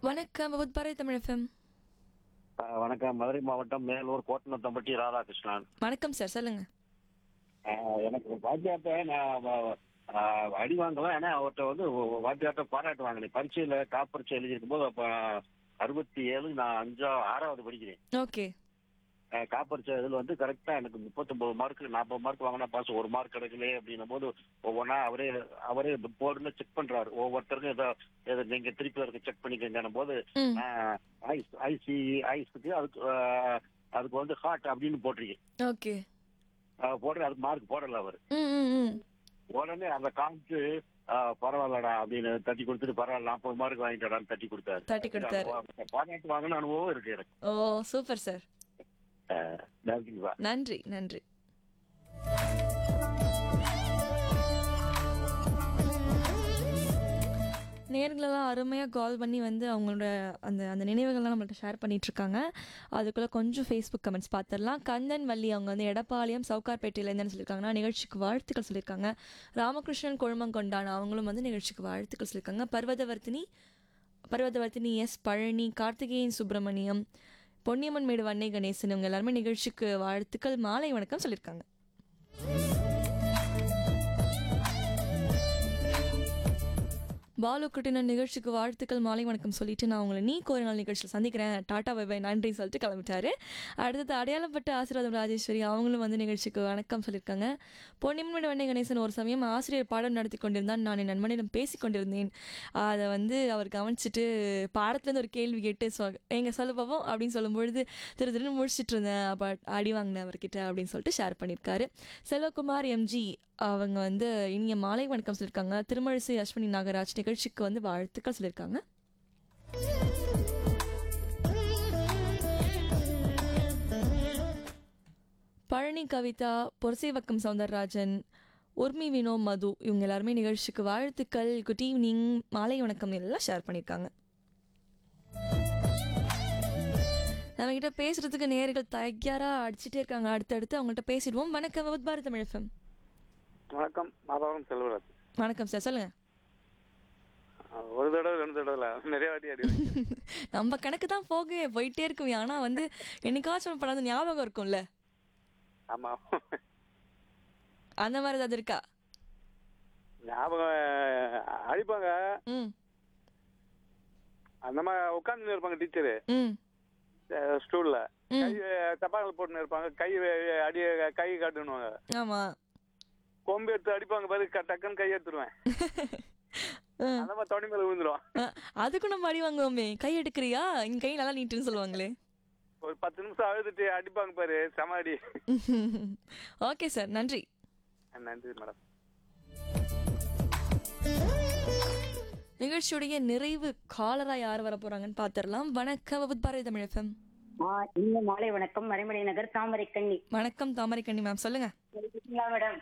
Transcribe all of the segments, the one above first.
வணக்கம் உத்பாரை தமிழ் எஃப்எம் ஆ, வணக்கம் மதுரை மாவட்டம் மேலூர் கோட்டனத்தம்பட்டி ராதாகிருஷ்ணன் வணக்கம் சார் சொல்லுங்க ஆ, எனக்கு வாத்தியார்ட்ட நான் வ- ஆ, அடி வாங்கலாம் ஏன்னா அவர்கிட்ட வந்து ஒ- வாத்தியார்ட்ட பாராட்டு வாங்கினேன் பரீட்சையில காப்பரிச்சை எழுதியிருக்கும் போது அப்ப அறுபத்தி ஏழு நான் அஞ்சா ஆறாவது படிக்கிறேன் ஓகே ஆ, காப்பரிச்சை இதில் வந்து கரெக்டா எனக்கு முப்பத்தொன்பது மார்க் நாற்பது மார்க் வாங்கினா பாஸ் ஒரு மார்க் கிடைக்கலையே அப்படின்னும் போது ஒவ்வொன்றா அவரே அவரே போர்டுல செக் பண்றாரு ஒவ்வொருத்தருக்கும் ஏதோ ஏதோ நீங்க திருப்பி இருக்க செக் பண்ணிக்கங்கன்னும் போது ம் ஐஸ் ஐசி ஐஸுக்கு அதுக்கு ஆ, அதுக்கு வந்து ஹார்ட் அப்படின்னு போட்டிருக்கேன் ஓகே ஆஹ் போடுற அதுக்கு மார்க் போடல அவர் ம் ம் ம் உடனே அந்த காமிச்சு ஆஹ் பரவாயில்லடா அப்படின்னு தட்டி கொடுத்துட்டு பரவாயில்ல நாற்பது மார்க் வாங்கிட்டடான்னு தட்டி கொடுத்தாரு தட்டி கொடுத்தாரு. அந்த பாராட்டு வாங்கின அனுபவம் இருக்கு எனக்கு ஓ சூப்பர் சார் ஆஹ் நன்றிப்பா நன்றி நன்றி நேர்களெல்லாம் அருமையாக கால் பண்ணி வந்து அவங்களோட அந்த அந்த நினைவுகள்லாம் நம்மள்ட்ட ஷேர் பண்ணிட்டு இருக்காங்க அதுக்குள்ளே கொஞ்சம் ஃபேஸ்புக் கமெண்ட்ஸ் பார்த்துடலாம் கந்தன் வள்ளி அவங்க வந்து எடப்பாளையம் சவுகார்பேட்டையிலேருந்து சொல்லியிருக்காங்கன்னா நிகழ்ச்சிக்கு வாழ்த்துக்கள் சொல்லியிருக்காங்க ராமகிருஷ்ணன் கொழுமங்கொண்டான் அவங்களும் வந்து நிகழ்ச்சிக்கு வாழ்த்துக்கள் சொல்லியிருக்காங்க பர்வதவர்த்தினி பர்வதவர்த்தினி எஸ் பழனி கார்த்திகேயன் சுப்பிரமணியம் பொன்னியம்மன் மேடு வன்னை கணேசன் இவங்க எல்லாருமே நிகழ்ச்சிக்கு வாழ்த்துக்கள் மாலை வணக்கம் சொல்லியிருக்காங்க பாலு குட்டினன் நிகழ்ச்சிக்கு வாழ்த்துக்கள் மாலை வணக்கம் சொல்லிட்டு நான் உங்களை நீ கோரி நாள் நிகழ்ச்சியில் சந்திக்கிறேன் டாடா பை பை நன்றி சொல்லிட்டு கிளம்பிட்டாரு அடுத்தது அடையாளப்பட்ட ஆசீர்வாதம் ராஜேஸ்வரி அவங்களும் வந்து நிகழ்ச்சிக்கு வணக்கம் சொல்லியிருக்காங்க பொன்னியம்மன் வண்ணை கணேசன் ஒரு சமயம் ஆசிரியர் பாடம் நடத்தி கொண்டிருந்தான் நான் என் நண்பனிடம் பேசி கொண்டிருந்தேன் அதை வந்து அவர் கவனிச்சிட்டு பாடத்துலேருந்து ஒரு கேள்வி கேட்டு சொ எங்க சொல்ல பார்ப்போம் அப்படின்னு சொல்லும்பொழுது திரு திருன்னு முடிச்சிட்டு இருந்தேன் அப்போ அடி வாங்கினேன் அவர்கிட்ட அப்படின்னு சொல்லிட்டு ஷேர் பண்ணியிருக்காரு செல்வகுமார் எம்ஜி அவங்க வந்து இனிய மாலை வணக்கம் சொல்லியிருக்காங்க திருமழிசை அஸ்வினி நாகராஜ் நிகழ்ச்சிக்கு வந்து வாழ்த்துக்கள் சொல்லியிருக்காங்க பழனி கவிதா பொரசேவக்கம் சவுந்தரராஜன் உர்மி வினோ மது இவங்க எல்லாருமே நிகழ்ச்சிக்கு வாழ்த்துக்கள் குட் ஈவினிங் மாலை வணக்கம் எல்லாம் ஷேர் பண்ணியிருக்காங்க நம்ம கிட்ட பேசுறதுக்கு நேர்கள் தயாரா அடிச்சுட்டே இருக்காங்க அடுத்தடுத்து அவங்கள்ட்ட பேசிடுவோம் வணக்கம் வித் பாரத் தமிழ் எஃப்எம் வணக்கம் மாதவரம் செல்வராஜ் வணக்கம் சார் சொல்லுங்க அஹ் ஒரு தடவை ரெண்டு தடவை இல்ல, நிறைய வாட்டி அடி வாங்கியிருக்கேன். நம்ம கணக்கு தான் போக போயிட்டே இருக்கும் ஆனா வந்து என்னைக்காச்சும் ஒரு படம் வந்து ஞாபகம் இருக்கும்ல ஆமா அந்த மாதிரி ஏதாவது இருக்கா ஞாபகம் அஹ், அடிப்பாங்க ம் அந்த மாதிரி உட்காந்து இருப்பாங்க டீச்சரு ம் ஸ்டூல்ல கை தப்பாங்கல் போட்டுன்னு இருப்பாங்க கை அடி கை காட்டுனுவாங்க ஆமா கொம்பு எடுத்து அடிப்பாங்க பாரு க- டக்குன்னு கை எடுத்துருவேன் அஹ், அந்த மாதிரி தொடி மேல விழுந்துரும் அஹ், அதுக்கும் நம்ம அடி வாங்குவோமே கை எடுக்கிறியா இங்க கை நல்லா நீட்டுன்னு சொல்லுவாங்களே ஒரு பத்து நிமிஷம் அழுதுட்டு அடிப்பாங்க பாரு செம அடி ஓகே சார் நன்றி நன்றி மேடம் நிகழ்ச்சியுடைய நிறைவு காலரா யார் வர போறாங்கன்னு பாத்திரலாம் வணக்கம் வித் பாரதி தமிழ் எஃப்எம் ஆ, இனிய மாலை வணக்கம் மறைமலை நகர் தாமரை கண்ணி வணக்கம் தாமரைக்கண்ணி மேம் சொல்லுங்க இருக்கீங்களா மேடம்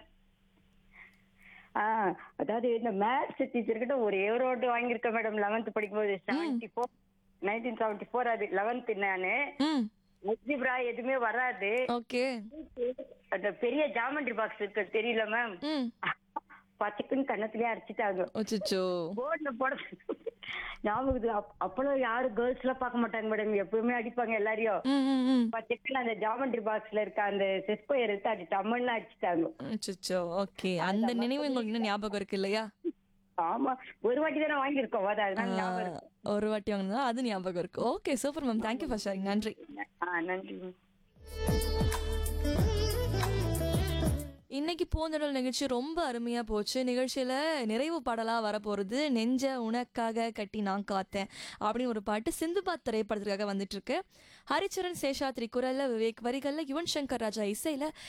ஆ அதாவது இந்த மேத்ஸ் டீச்சர் கிட்ட ஒரே ஒரு ஓட்டு வாங்கியிருக்கேன் மேடம் லெவன்த் படிக்கும்போது seventy four nineteen seventy four அது லெவன்த் நானு ம் அல்ஜிப்ரா எதுவுமே வராது ஓகே அந்த பெரிய ஜாமெண்ட்ரி பாக்ஸ் இருக்கு தெரியல மேம் ம் பச்சைக்குன்னு கண்ணத்திலே அடிச்சிட்டாங்க அச்சோ போர்ட்ல போட ஞாபகம் இருக்கு. அப்- அப்பெல்லாம் யாரும் கேர்ள்ஸ் எல்லாம் பார்க்க மாட்டாங்க மேடம் எப்பவுமே அடிப்பாங்க எல்லாரையும் ம் ம் ம் பச்சைக்குன்னு அந்த ஜாமெண்ட்ரி பாக்ஸ்ல இருக்க அந்த செஸ்பயர் எடுத்து அடி டம்மல்னு அடிச்சிட்டாங்க அச்சோ ஓகே அந்த நினைவு உங்களுக்கு இன்னும் ஞாபகம் இருக்கு இல்லையா ஆமா ஒரு வாட்டி தானே வாங்கியிருக்கோம் அதான் அதனால ஞாபகம் இருக்கு. ஒரு வாட்டி வாங்கினதா அது ஞாபகம் இருக்கு okay super ma'am thank you for sharing நன்றி ஆ நன்றி இன்னைக்கு பூந்தடல் நிகழ்ச்சி ரொம்ப அருமையா போச்சு நிகழ்ச்சியில நிறைவு பாடலா வரப்போறது நெஞ்ச உனக்காக கட்டி நான் காத்தேன் அப்படின்னு ஒரு பாட்டு சிந்துபாத் திரைப்படத்திற்காக வந்துட்டு இருக்கு ஹரிச்சரன் சேஷாத்ரி குரல்ல விவேக் வரிகள்ல யுவன் சங்கர் ராஜா இசையில